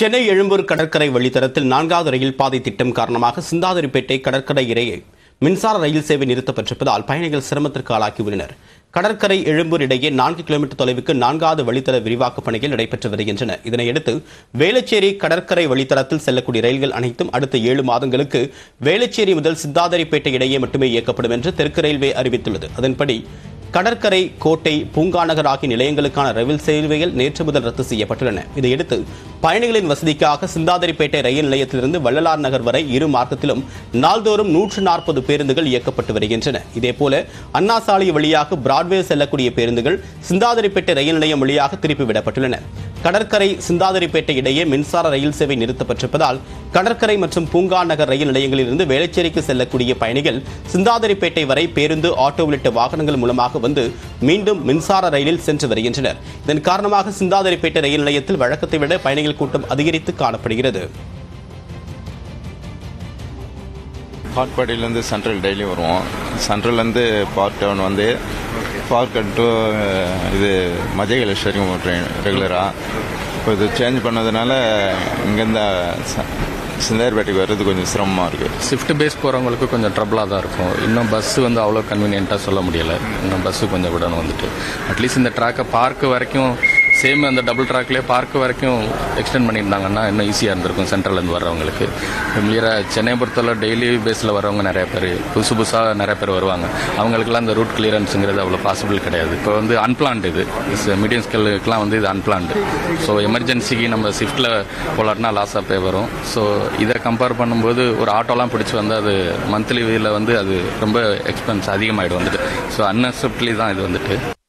சென்னை எழும்பூர் கடற்கரை வழித்தடத்தில் நான்காவது ரயில் பாதை திட்டம் காரணமாக சிந்தாதிரிப்பேட்டை கடற்கரை இடையே மின்சார ரயில் சேவை நிறுத்தப்பட்டிருப்பதால் பயணிகள் சிரமத்திற்கு ஆளாகியுள்ளனர் கடற்கரை எழும்பூர் இடையே நான்கு கிலோமீட்டர் தொலைவுக்கு நான்காவது வழித்தட விரிவாக்கப் பணிகள் நடைபெற்று வருகின்றன இதனையடுத்து வேளச்சேரி கடற்கரை வழித்தடத்தில் செல்லக்கூடிய ரயில்கள் அனைத்தும் அடுத்த ஏழு மாதங்களுக்கு வேளச்சேரி முதல் சித்தாதிரிப்பேட்டை இடையே மட்டுமே இயக்கப்படும் என்று தெற்கு ரயில்வே அறிவித்துள்ளது அதன்படி கடற்கரை கோட்டை பூங்காநகர் ஆகிய நிலையங்களுக்கான ரயில் சேவைகள் நேற்று முதல் ரத்து செய்யப்பட்டுள்ளன இதையடுத்து பயணிகளின் வசதிக்காக சிந்தாதிரிப்பேட்டை ரயில் நிலையத்திலிருந்து வள்ளலார் நகர் வரை இரு மார்க்கத்திலும் நாள்தோறும் நூற்று நாற்பது பேருந்துகள் இயக்கப்பட்டு வருகின்றன இதேபோல அண்ணா சாலை வழியாக பிராட்வே செல்லக்கூடிய பேருந்துகள் சிந்தாதிரிப்பேட்டை ரயில் நிலையம் வழியாக திருப்பி விடப்பட்டுள்ளன கடற்கரை சிந்தாதிரிப்பேட்டை இடையே மின்சார ரயில் சேவை நிறுத்தப்பட்டிருப்பதால் கடற்கரை மற்றும் பூங்கா நகர் ரயில் நிலையங்களிலிருந்து வேளச்சேரிக்கு செல்லக்கூடிய பயணிகள் சிந்தாதிரிப்பேட்டை வரை பேருந்து ஆட்டோ உள்ளிட்ட வாகனங்கள் மூலமாக வந்து மீண்டும் மின்சார ரயிலில் சென்று வருகின்றனர் இதன் காரணமாக சிந்தாதிரிப்பேட்டை ரயில் நிலையத்தில் வழக்கத்தை விட பயணிகள் கூட்டம் அதிகரித்து காணப்படுகிறது காட்பாடியிலேருந்து சென்ட்ரல் டெய்லி வருவோம் சென்ட்ரல்லேருந்து பார்க் டவுன் வந்து பார்க் டு இது மஜயகலேஸ்வரியும் ட்ரெயின் ரெகுலராக இப்போ இது சேஞ்ச் பண்ணதுனால இங்கேருந்து ச- சிந்தாரிப்பேட்டைக்கு வர்றது கொஞ்சம் சிரமமாக இருக்குது ஷிஃப்ட் பேஸ் போகிறவங்களுக்கு கொஞ்சம் ட்ரபிளாக தான் இருக்கும் இன்னும் பஸ் வந்து அவ்வளோ கன்வீனியண்ட்டாக சொல்ல முடியலை இன்னும் பஸ்ஸு கொஞ்சம் விடணும் வந்துட்டு அட்லீஸ்ட் இந்த ட்ராக்கை பார்க்கு வரைக்கும் சேம் அந்த டபுள் ட்ராக்லேயே பார்க்கு வரைக்கும் எக்ஸ்டெண்ட் பண்ணியிருந்தாங்கன்னா இன்னும் ஈஸியாக இருந்திருக்கும் சென்ட்ரல்லேருந்து வர்றவங்களுக்கு ஃபெமிலியராக சென்னை பொறுத்தவரை டெய்லி பேஸில் வரவங்க நிறைய பேர் புதுசு புதுசாக நிறைய பேர் வருவாங்க அவங்களுக்குலாம் அந்த ரூட் கிளியரன்ஸுங்கிறது அவ்வளோ பாசிபிள் கிடையாது இப்போ வந்து அன்பிளான்டு இது மீடியம் ஸ்கேலுக்குலாம் வந்து இது அன்பிளான்டு ஸோ எமர்ஜென்சிக்கு நம்ம ஷிஃப்ட்டில் போலாட்னா லாஸ் ஆஃப் பே வரும் ஸோ இதை கம்பேர் பண்ணும்போது ஒரு ஆட்டோலாம் பிடிச்சி வந்து அது மந்த்லி வீல வந்து அது ரொம்ப எக்ஸ்பென்ஸ் அதிகமாகிடும் வந்துட்டு ஸோ அன்அக்செப்ட்லி தான் இது வந்துட்டு